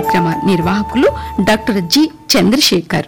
కార్యక్రమ నిర్వాహకులు doctor G Chandrashekar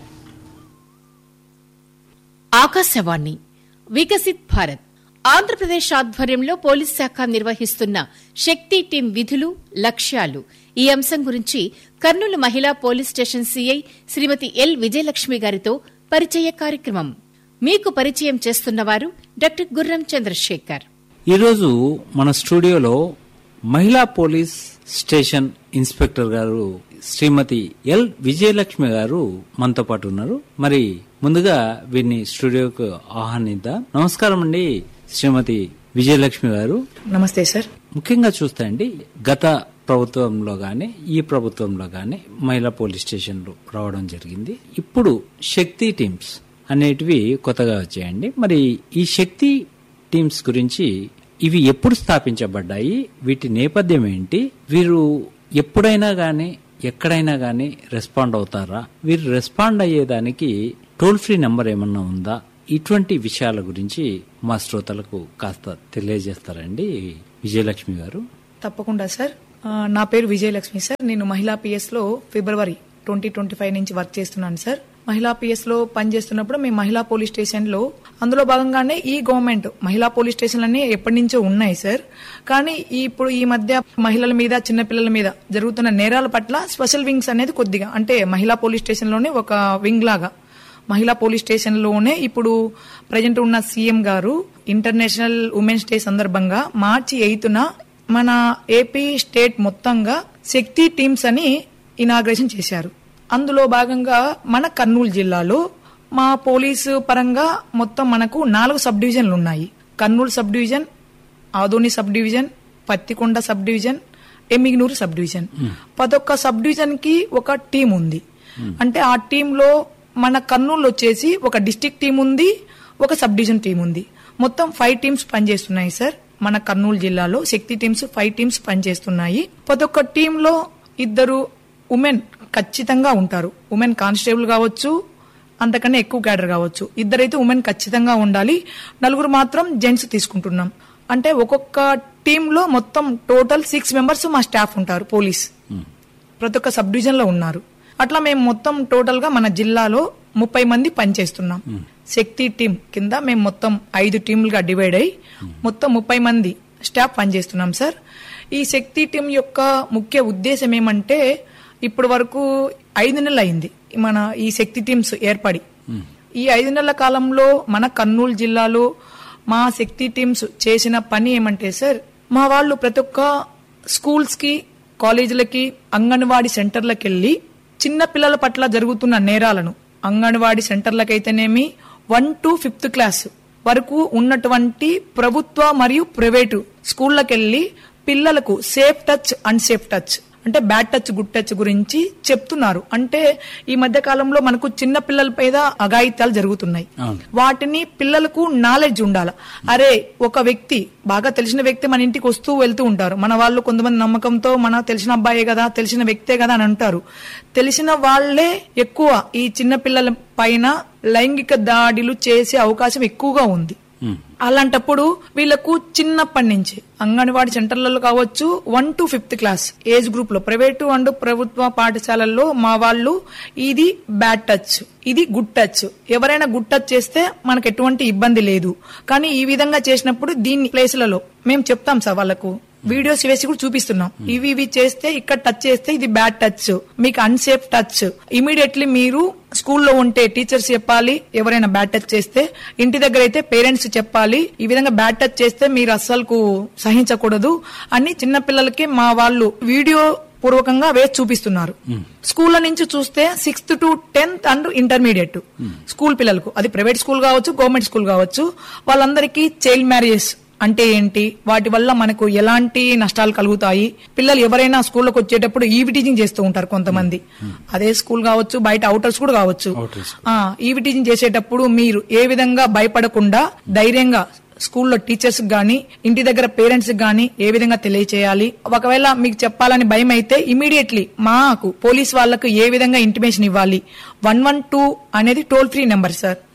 Akashvani Viksit Bharat Andhra Pradesh ఆధ్వర్యంలో పోలీస్ శాఖ నిర్వహిస్తున్న శక్తి టీం విధులు లక్ష్యాలు ఈ అంశం గురించి కర్నూలు మహిళా police station CI Srimati L Vijayalakshmi గారితో పరిచయ కార్యక్రమం మీకు పరిచయం చేస్తున్నవారు డాక్టర్ గుర్రం చంద్రశేఖర్ ఈరోజు మన స్టూడియోలో మహిళా పోలీస్ స్టేషన్ ఇన్స్పెక్టర్ గారు శ్రీమతి ఎల్ విజయలక్ష్మి గారు మనతో పాటు ఉన్నారు మరి ముందుగా వీరిని స్టూడియోకు ఆహ్వానిద్దాం నమస్కారం అండి శ్రీమతి విజయలక్ష్మి గారు నమస్తే సార్ ముఖ్యంగా చూస్తే అండి గత ప్రభుత్వంలో గాని ఈ ప్రభుత్వంలో గాని మహిళా పోలీస్ స్టేషన్లు రావడం జరిగింది ఇప్పుడు శక్తి టీమ్స్ అనేటివి కొత్తగా వచ్చాయండి మరి ఈ శక్తి టీమ్స్ గురించి ఇవి ఎప్పుడు స్థాపించబడ్డాయి వీటి నేపథ్యం ఏంటి వీరు ఎప్పుడైనా గాని ఎక్కడైనా గాని రెస్పాండ్ అవుతారా వీరు రెస్పాండ్ అయ్యేదానికి టోల్ ఫ్రీ నెంబర్ ఏమన్నా ఉందా ఇటువంటి విషయాల గురించి మా శ్రోతలకు కాస్త తెలియజేస్తారండి విజయలక్ష్మి గారు తప్పకుండా సార్ ఆ, నా పేరు విజయలక్ష్మి సార్ నేను మహిళా పిఎస్ లో ఫిబ్రవరి ట్వంటీ ట్వంటీ ఫైవ్ నుంచి వర్క్ చేస్తున్నాను సార్ మహిళా పిఎస్ లో పనిచేస్తున్నప్పుడు మేము మహిళా పోలీస్ స్టేషన్ లో అందులో భాగంగానే ఈ గవర్నమెంట్ మహిళా పోలీస్ స్టేషన్లన్నీ ఎప్పటి నుంచో ఉన్నాయి సార్ కానీ ఈ- ఇప్పుడు ఈ మధ్య మహిళల మీద చిన్నపిల్లల మీద జరుగుతున్న నేరాల పట్ల స్పెషల్ వింగ్స్ అనేది కొద్దిగా అంటే మహిళా పోలీస్ స్టేషన్ లోనే ఒక వింగ్ లాగా మహిళా పోలీస్ స్టేషన్ లోనే ఇప్పుడు ప్రజెంట్ ఉన్న సీఎం గారు ఇంటర్నేషనల్ ఉమెన్స్ డే సందర్భంగా మార్చి ఎయిత్న మన ఏపీ స్టేట్ మొత్తంగా శక్తి టీమ్స్ అని ఇనాగ్రేషన్ చేశారు అందులో భాగంగా మన కర్నూలు జిల్లాలో మా పోలీసు పరంగా మొత్తం మనకు నాలుగు సబ్ డివిజన్లు ఉన్నాయి Kurnool sub division Adoni sub division Pattikonda sub division Emmiganur sub division ప్రతి ఒక్క సబ్ డివిజన్ కి ఒక టీం ఉంది అంటే ఆ టీంలో మన కర్నూలు వచ్చేసి ఒక డిస్టిక్ టీం ఉంది ఒక సబ్ డివిజన్ టీం ఉంది మొత్తం ఫైవ్ టీమ్స్ పనిచేస్తున్నాయి సార్ మన కర్నూలు జిల్లాలో శక్తి టీమ్స్ ఫైవ్ టీమ్స్ పనిచేస్తున్నాయి ప్రతి ఒక్క టీంలో ఇద్దరు ఉమెన్ ఖచ్చితంగా ఉంటారు ఉమెన్ కానిస్టేబుల్ కావచ్చు అంతకన్నా ఎక్కువ క్యాడర్ కావచ్చు ఇద్దరైతే ఉమెన్ ఖచ్చితంగా ఉండాలి నలుగురు మాత్రం జెంట్స్ తీసుకుంటున్నాం అంటే ఒక్కొక్క టీంలో మొత్తం టోటల్ సిక్స్ మెంబర్స్ మా స్టాఫ్ ఉంటారు పోలీస్ ప్రతి ఒక్క సబ్ డివిజన్ లో ఉన్నారు అట్లా మేము మొత్తం టోటల్ గా మన జిల్లాలో ముప్పై మంది పనిచేస్తున్నాం శక్తి టీం కింద మేము మొత్తం ఐదు టీంలుగా డివైడ్ అయ్యి మొత్తం ముప్పై మంది స్టాఫ్ పనిచేస్తున్నాం సార్ ఈ శక్తి టీం యొక్క ముఖ్య ఉద్దేశం ఏమంటే ఇప్పటి వరకు ఐదు నెలలు అయింది మన ఈ శక్తి టీమ్స్ ఏర్పడి ఈ ఐదు నెలల కాలంలో మన కర్నూలు జిల్లాలో మా శక్తి టీమ్స్ చేసిన పని ఏమంటే సార్ మా వాళ్ళు ప్రతి ఒక్క స్కూల్స్ కి కాలేజీలకి అంగన్వాడీ సెంటర్లకు వెళ్ళి చిన్న పిల్లల పట్ల జరుగుతున్న నేరాలను అంగన్వాడీ సెంటర్లకైతేనేమి వన్ టు ఫిఫ్త్ క్లాస్ వరకు ఉన్నటువంటి ప్రభుత్వ మరియు ప్రైవేటు స్కూళ్ళకెళ్ళి పిల్లలకు సేఫ్ టచ్ అన్సేఫ్ టచ్ అంటే బ్యాడ్ టచ్ గుడ్ టచ్ గురించి చెప్తున్నారు అంటే ఈ మధ్య కాలంలో మనకు చిన్న పిల్లల మీద అఘాయిత్యాలు జరుగుతున్నాయి అవును. వాటిని పిల్లలకు నాలెడ్జ్ ఉండాలి అరే ఒక వ్యక్తి బాగా తెలిసిన వ్యక్తి మన ఇంటికి వస్తూ వెళ్తూ ఉంటారు మన వాళ్ళు కొంతమంది నమ్మకంతో మన తెలిసిన అబ్బాయే కదా తెలిసిన వ్యక్తే కదా అని అంటారు తెలిసిన వాళ్లే ఎక్కువ ఈ చిన్న పిల్లల పైన లైంగిక దాడులు చేసే అవకాశం ఎక్కువగా ఉంది అలాంటప్పుడు వీళ్ళకు చిన్నప్పటి నుంచి అంగన్వాడీ సెంటర్లలో కావచ్చు one to fifth class age group లో ప్రైవేటు అండ్ ప్రభుత్వ పాఠశాలల్లో మా వాళ్ళు ఇది బ్యాడ్ టచ్ ఇది గుడ్ టచ్ ఎవరైనా గుడ్ టచ్ చేస్తే మనకు ఎటువంటి ఇబ్బంది లేదు కానీ ఈ విధంగా చేసినప్పుడు దీని ప్లేస్లలో మేము చెప్తాం సార్ వాళ్ళకు వీడియోస్ వేసి కూడా చూపిస్తున్నాం ఇవి ఇవి చేస్తే ఇక్కడ టచ్ చేస్తే ఇది బ్యాడ్ టచ్ మీకు అన్సేఫ్ టచ్ ఇమీడియట్లీ మీరు స్కూల్లో ఉంటే టీచర్స్ చెప్పాలి ఎవరైనా బ్యాడ్ టచ్ చేస్తే ఇంటి దగ్గర అయితే పేరెంట్స్ చెప్పాలి ఈ విధంగా బ్యాడ్ టచ్ చేస్తే మీరు అస్సలు సహించకూడదు అని చిన్న పిల్లలకి మా వాళ్ళు వీడియో పూర్వకంగా వేసి చూపిస్తున్నారు స్కూళ్ళ నుంచి చూస్తే sixth to tenth and intermediate school పిల్లలకు అది ప్రైవేట్ స్కూల్ కావచ్చు గవర్నమెంట్ స్కూల్ కావచ్చు వాళ్ళందరికీ చైల్డ్ మ్యారేజెస్ అంటే ఏంటి వాటి వల్ల మనకు ఎలాంటి నష్టాలు కలుగుతాయి పిల్లలు ఎవరైనా స్కూల్లోకి వచ్చేటప్పుడు ఈవి టీచింగ్ చేస్తూ ఉంటారు కొంతమంది అదే స్కూల్ కావచ్చు బయట అవుటర్స్ కూడా కావచ్చు Outers. ఆ ఈవి టీచింగ్ చేసేటప్పుడు మీరు ఏ విధంగా భయపడకుండా ధైర్యంగా స్కూల్లో టీచర్స్ గాని ఇంటి దగ్గర పేరెంట్స్ గాని ఏ విధంగా తెలియచేయాలి ఒకవేళ మీకు చెప్పాలని భయం అయితే ఇమీడియట్లీ మాకు పోలీస్ వాళ్ళకు ఏ విధంగా ఇంటిమేషన్ ఇవ్వాలి వన్ వన్ టూ అనేది toll free number sir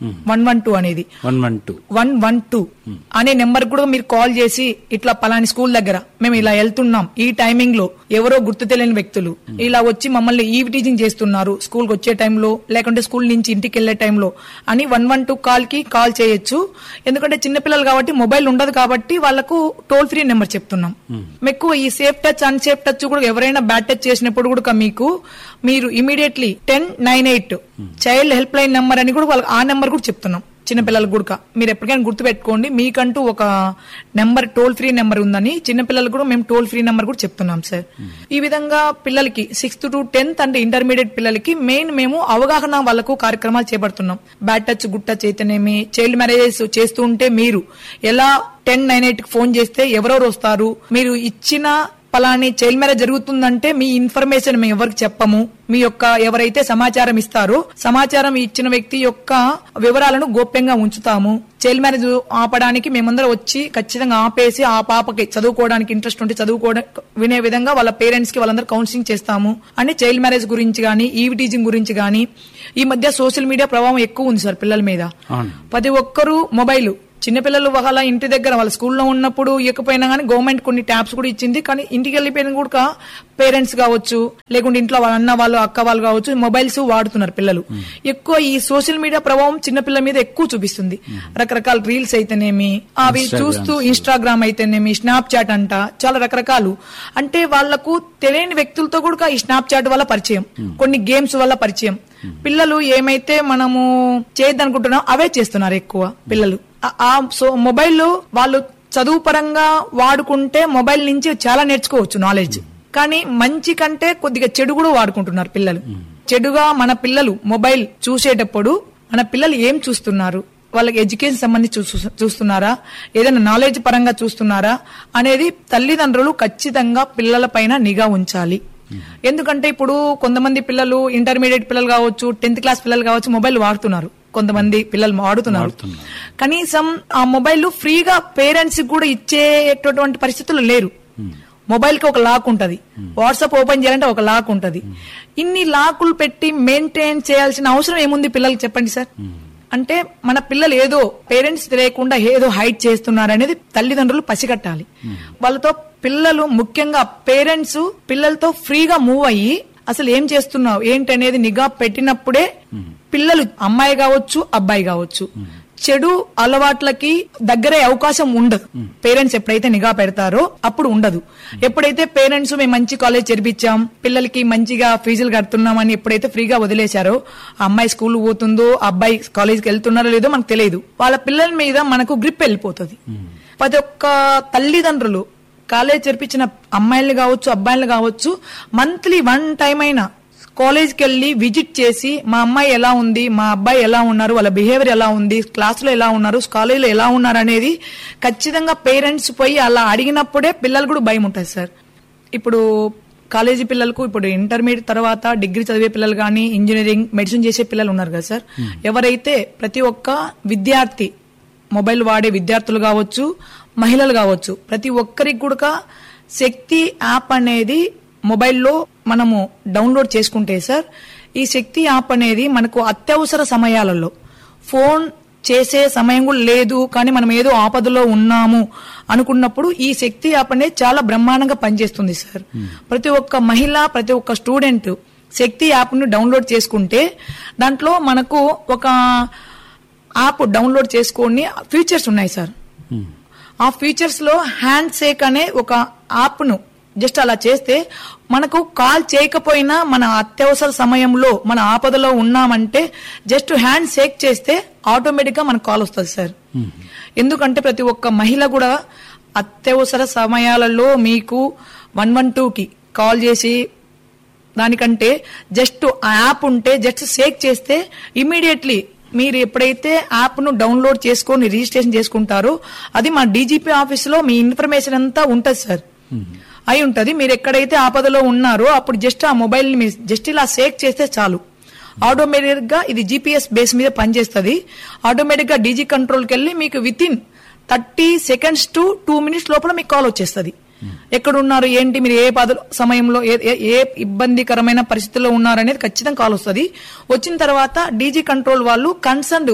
one one two అనేది one one two one one two అనే నెంబర్ కూడా మీరు కాల్ చేసి ఇట్లా పలాని స్కూల్ దగ్గర మేము ఇలా వెళ్తున్నాం ఈ టైమింగ్ లో ఎవరో గుర్తు తెలియని వ్యక్తులు ఇలా వచ్చి మమ్మల్ని ఈవ్ టీచింగ్ చేస్తున్నారు స్కూల్ కి వచ్చే టైంలో లేకుంటే స్కూల్ నుంచి ఇంటికి వెళ్లే టైంలో అని వన్ వన్ టూ కాల్ కి కాల్ చేయొచ్చు ఎందుకంటే చిన్నపిల్లలు కాబట్టి మొబైల్ ఉండదు కాబట్టి వాళ్ళకు టోల్ ఫ్రీ నెంబర్ చెప్తున్నాం మీకు ఈ సేఫ్ టచ్ అన్సేఫ్ టచ్ కూడా ఎవరైనా బ్యాడ్ టచ్ చేసినప్పుడు కూడా మీకు మీరు immediately ten nine eight child help line number అని కూడా వాళ్ళకి ఆ నెంబర్ కూడా చెప్తున్నాం చిన్నపిల్లలకు కూడా మీరు ఎప్పటికైనా గుర్తుపెట్టుకోండి మీకంటూ ఒక నెంబర్ టోల్ ఫ్రీ నెంబర్ ఉందని చిన్నపిల్లలకు కూడా మేము టోల్ ఫ్రీ నెంబర్ కూడా చెప్తున్నాం సార్ ఈ విధంగా పిల్లలకి సిక్స్త్ టు టెన్త్ అంటే ఇంటర్మీడియట్ పిల్లలకి మెయిన్ మేము అవగాహన వాళ్ళకు కార్యక్రమాలు చేపడుతున్నాం బ్యాడ్ టచ్ గుడ్ టచ్ అయితేనేమి చైల్డ్ మ్యారేజెస్ చేస్తూ ఉంటే మీరు ఎలా టెన్ నైన్ ఎయిట్ కి ఫోన్ చేస్తే ఎవరెవరు వస్తారు మీరు ఇచ్చిన పలాని చైల్డ్ మ్యారేజ్ జరుగుతుందంటే మీ ఇన్ఫర్మేషన్ మేము ఎవరికి చెప్పము మీ యొక్క ఎవరైతే సమాచారం ఇస్తారో సమాచారం ఇచ్చిన వ్యక్తి యొక్క వివరాలను గోప్యంగా ఉంచుతాము చైల్డ్ మ్యారేజ్ ఆపడానికి మేమందరం వచ్చి ఖచ్చితంగా ఆపేసి ఆ పాపకి చదువుకోవడానికి ఇంట్రెస్ట్ ఉంటే చదువుకోవడం వినే విధంగా వాళ్ళ పేరెంట్స్ కి వాళ్ళందరూ కౌన్సిలింగ్ చేస్తాము అని చైల్డ్ మ్యారేజ్ గురించి గానీ ఈవి టీచింగ్ గురించి గానీ ఈ మధ్య సోషల్ మీడియా ప్రభావం ఎక్కువ ఉంది సార్ పిల్లల మీద అవును ప్రతి ఒక్కరూ మొబైల్ చిన్నపిల్లలు వాళ్ళ ఇంటి దగ్గర వాళ్ళ స్కూల్లో ఉన్నప్పుడు ఇవ్వకపోయినా కానీ గవర్నమెంట్ కొన్ని ట్యాబ్స్ కూడా ఇచ్చింది కానీ ఇంటికి వెళ్ళిపోయిన కూడా పేరెంట్స్ కావచ్చు లేకుంటే ఇంట్లో వాళ్ళ అన్న వాళ్ళు అక్క వాళ్ళు కావచ్చు మొబైల్స్ వాడుతున్నారు పిల్లలు ఎక్కువ ఈ సోషల్ మీడియా ప్రభావం చిన్నపిల్లల మీద ఎక్కువ చూపిస్తుంది రకరకాల రీల్స్ అయితేనేమి అవి చూస్తూ ఇన్స్టాగ్రామ్ అయితేనేమి స్నాప్ చాట్ అంట చాలా రకరకాలు అంటే వాళ్లకు తెలియని వ్యక్తులతో కూడా ఈ స్నాప్ చాట్ వల్ల పరిచయం కొన్ని గేమ్స్ వల్ల పరిచయం పిల్లలు ఏమైతే మనము చేయొద్దనుకుంటున్నాం అవే చేస్తున్నారు ఎక్కువ పిల్లలు ఆ- ఆ సో మొబైల్ వాళ్ళు చదువు పరంగా వాడుకుంటే మొబైల్ నుంచి చాలా నేర్చుకోవచ్చు నాలెడ్జ్ కానీ మంచి కంటే కొద్దిగా చెడు కూడా వాడుకుంటున్నారు పిల్లలు చెడుగా మన పిల్లలు మొబైల్ చూసేటప్పుడు మన పిల్లలు ఏం చూస్తున్నారు వాళ్ళకి ఎడ్యుకేషన్ సంబంధించి చూ- చూస్తున్నారా ఏదైనా నాలెడ్జ్ పరంగా చూస్తున్నారా అనేది తల్లిదండ్రులు ఖచ్చితంగా పిల్లల పైన నిఘా ఉంచాలి ఎందుకంటే ఇప్పుడు కొంతమంది పిల్లలు ఇంటర్మీడియట్ పిల్లలు కావచ్చు టెన్త్ క్లాస్ పిల్లలు కావచ్చు మొబైల్ వాడుతున్నారు కొంతమంది పిల్లలు వాడుతున్నారు కనీసం ఆ మొబైల్ ఫ్రీగా పేరెంట్స్ కూడా ఇచ్చేటటువంటి పరిస్థితులు లేరు మొబైల్ కి ఒక లాక్ ఉంటది వాట్సాప్ ఓపెన్ చేయాలంటే ఒక లాక్ ఉంటది ఇన్ని లాకులు పెట్టి మెయింటైన్ చేయాల్సిన అవసరం ఏముంది పిల్లలకి చెప్పండి సార్ అంటే మన పిల్లలు ఏదో పేరెంట్స్ తెలియకుండా ఏదో హైడ్ చేస్తున్నారు అనేది తల్లిదండ్రులు పసిగట్టాలి వాళ్ళతో పిల్లలు ముఖ్యంగా పేరెంట్స్ పిల్లలతో ఫ్రీగా మూవ్ అయ్యి అసలు ఏం చేస్తున్నావు ఏంటి అనేది నిఘా పెట్టినప్పుడే పిల్లలు అమ్మాయి కావచ్చు అబ్బాయి కావచ్చు చెడు అలవాట్లకి దగ్గరే అవకాశం ఉండదు పేరెంట్స్ ఎప్పుడైతే నిఘా పెడతారో అప్పుడు ఉండదు ఎప్పుడైతే పేరెంట్స్ మేము మంచి కాలేజ్ చేర్పించాం పిల్లలకి మంచిగా ఫీజులు కడుతున్నామని ఎప్పుడైతే ఫ్రీగా వదిలేశారో ఆ అమ్మాయి స్కూల్ పోతుందో ఆ అబ్బాయి కాలేజ్కి వెళ్తున్నారో లేదో మనకు తెలియదు వాళ్ళ పిల్లల మీద మనకు గ్రిప్ వెళ్ళిపోతుంది ప్రతి ఒక్క తల్లిదండ్రులు కాలేజ్ చేర్పించిన అమ్మాయిలు కావచ్చు అబ్బాయిలు కావచ్చు మంత్లీ వన్ టైం అయినా కాలేజ్కి వెళ్ళి విజిట్ చేసి మా అమ్మాయి ఎలా ఉంది మా అబ్బాయి ఎలా ఉన్నారు వాళ్ళ బిహేవియర్ ఎలా ఉంది క్లాసులో ఎలా ఉన్నారు కాలేజీలో ఎలా ఉన్నారు అనేది ఖచ్చితంగా పేరెంట్స్ పోయి అలా అడిగినప్పుడే పిల్లలు కూడా భయం ఉంటుంది సార్ ఇప్పుడు కాలేజీ పిల్లలకు ఇప్పుడు ఇంటర్మీడియట్ తర్వాత డిగ్రీ చదివే పిల్లలు కానీ ఇంజనీరింగ్ మెడిసిన్ చేసే పిల్లలు ఉన్నారు కదా సార్ ఎవరైతే ప్రతి ఒక్క విద్యార్థి మొబైల్ వాడే విద్యార్థులు కావచ్చు మహిళలు కావచ్చు ప్రతి ఒక్కరికి కూడా శక్తి యాప్ అనేది మొబైల్లో మనము డౌన్లోడ్ చేసుకుంటే సార్ ఈ శక్తి యాప్ అనేది మనకు అత్యవసర సమయాలలో ఫోన్ చేసే సమయం కూడా లేదు కానీ మనం ఏదో ఆపదలో ఉన్నాము అనుకున్నప్పుడు ఈ శక్తి యాప్ అనేది చాలా బ్రహ్మాండంగా పనిచేస్తుంది సార్ ప్రతి ఒక్క మహిళ ప్రతి ఒక్క స్టూడెంట్ శక్తి యాప్ ను డౌన్లోడ్ చేసుకుంటే దాంట్లో మనకు ఒక యాప్ డౌన్లోడ్ చేసుకొని ఫీచర్స్ ఉన్నాయి సార్ ఆ ఫీచర్స్ లో హ్యాండ్ షేక్ అనే ఒక యాప్ ను జస్ట్ అలా చేస్తే మనకు కాల్ చేయకపోయినా మన అత్యవసర సమయంలో మన ఆపదలో ఉన్నామంటే జస్ట్ హ్యాండ్ షేక్ చేస్తే ఆటోమేటిక్ గా మనకు కాల్ వస్తుంది సార్ ఎందుకంటే ప్రతి ఒక్క మహిళ కూడా అత్యవసర సమయాలలో మీకు వన్ వన్ కి కాల్ చేసి దానికంటే జస్ట్ ఆ యాప్ ఉంటే జస్ట్ షేక్ చేస్తే ఇమీడియట్లీ మీరు ఎప్పుడైతే యాప్ ను డౌన్లోడ్ చేసుకొని రిజిస్ట్రేషన్ చేసుకుంటారో అది మా డీజీపీ ఆఫీస్ లో మీ ఇన్ఫర్మేషన్ అంతా ఉంటది సార్ అయి ఉంటది మీరు ఎక్కడైతే ఆపదలో ఉన్నారో అప్పుడు జస్ట్ ఆ మొబైల్ ని జస్ట్ ఇలా షేక్ చేస్తే చాలు ఆటోమేటిక్ గా ఇది జీపీఎస్ బేస్ మీద పనిచేస్తుంది ఆటోమేటిక్ గా డీజీ కంట్రోల్ కి వెళ్ళి మీకు within thirty seconds to two minutes లోపల మీకు కాల్ వచ్చేస్తుంది ఎక్కడున్నారు ఏంటి మీరు ఏ పద సమయంలో ఏ- ఏ- ఏ ఇబ్బందికరమైన పరిస్థితుల్లో ఉన్నారు అనేది ఖచ్చితంగా కాల్ వస్తుంది వచ్చిన తర్వాత డీజీ కంట్రోల్ వాళ్ళు కన్సర్న్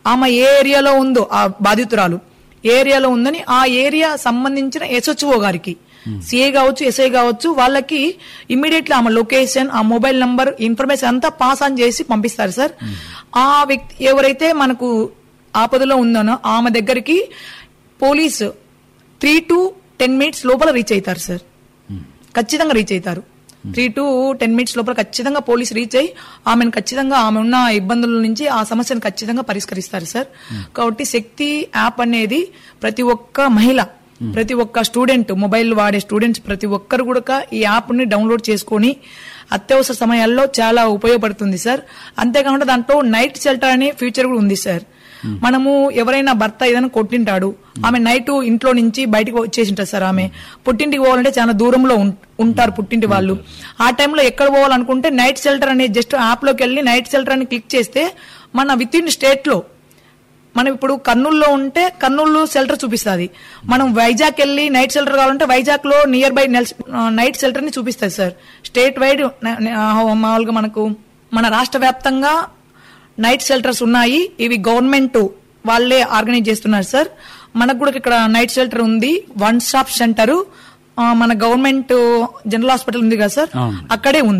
ఆమె ఏ ఏరియాలో ఉందో ఆ బాధితురాలు ఏ ఏరియాలో ఉందని ఆ ఏరియా సంబంధించిన ఎస్హెచ్ఓ గారికి సిఏ కావచ్చు ఎస్ఐ కావచ్చు వాళ్ళకి ఇమ్మీడియట్లీ ఆమె లొకేషన్ ఆ మొబైల్ నంబర్ ఇన్ఫర్మేషన్ అంతా పాస్ ఆన్ చేసి పంపిస్తారు సార్ ఆ వ్యక్తి ఎవరైతే మనకు ఆపదలో ఉందనో ఆమె దగ్గరికి police three to ten minutes లోపల రీచ్ అవుతారు సార్ ఖచ్చితంగా రీచ్ అవుతారు త్రీ టు టెన్ మినిట్స్ లోపల ఖచ్చితంగా పోలీస్ రీచ్ అయ్యి ఆమెను ఖచ్చితంగా ఆమె ఉన్న ఇబ్బందుల నుంచి ఆ సమస్యను ఖచ్చితంగా పరిష్కరిస్తారు సార్ కాబట్టి శక్తి యాప్ అనేది ప్రతి ఒక్క మహిళ ప్రతి ఒక్క స్టూడెంట్ మొబైల్ వాడే స్టూడెంట్స్ ప్రతి ఒక్కరు కూడా ఈ యాప్ ని డౌన్లోడ్ చేసుకొని అత్యవసర సమయాల్లో చాలా ఉపయోగపడుతుంది సార్ అంతేకాకుండా దాంట్లో నైట్ షెల్టర్ అనే ఫ్యూచర్ కూడా ఉంది సార్ మనము ఎవరైనా భర్త ఏదైనా కొట్టింటాడు ఆమె నైట్ ఇంట్లో నుంచి బయటకు వచ్చేసింటారు సార్ ఆమె పుట్టింటికి పోవాలంటే చాలా దూరంలో ఉం- ఉంటారు పుట్టింటి వాళ్ళు ఆ టైంలో ఎక్కడ పోవాలనుకుంటే నైట్ షెల్టర్ అనే జస్ట్ యాప్ లోకి వెళ్ళి నైట్ షెల్టర్ అని క్లిక్ చేస్తే మన విత్ ఇన్ స్టేట్ లో మనం ఇప్పుడు కర్నూలులో ఉంటే కర్నూలు షెల్టర్ చూపిస్తుంది మనం వైజాగ్ వెళ్ళి నైట్ షెల్టర్ కావాలంటే వైజాగ్ లో నియర్ బై నైట్ షెల్టర్ ని చూపిస్తుంది సార్ స్టేట్ వైడ్ న- న- ఆ, మామూలుగా మనకు మన రాష్ట్ర వ్యాప్తంగా నైట్ షెల్టర్స్ ఉన్నాయి ఇవి గవర్నమెంట్ వాళ్ళే ఆర్గనైజ్ చేస్తున్నారు సార్ మనకు కూడా ఇక్కడ నైట్ షెల్టర్ ఉంది వన్ స్టాప్ సెంటర్ మన గవర్నమెంట్ జనరల్ హాస్పిటల్ ఉంది కదా సార్ అవును. అక్కడే ఉంది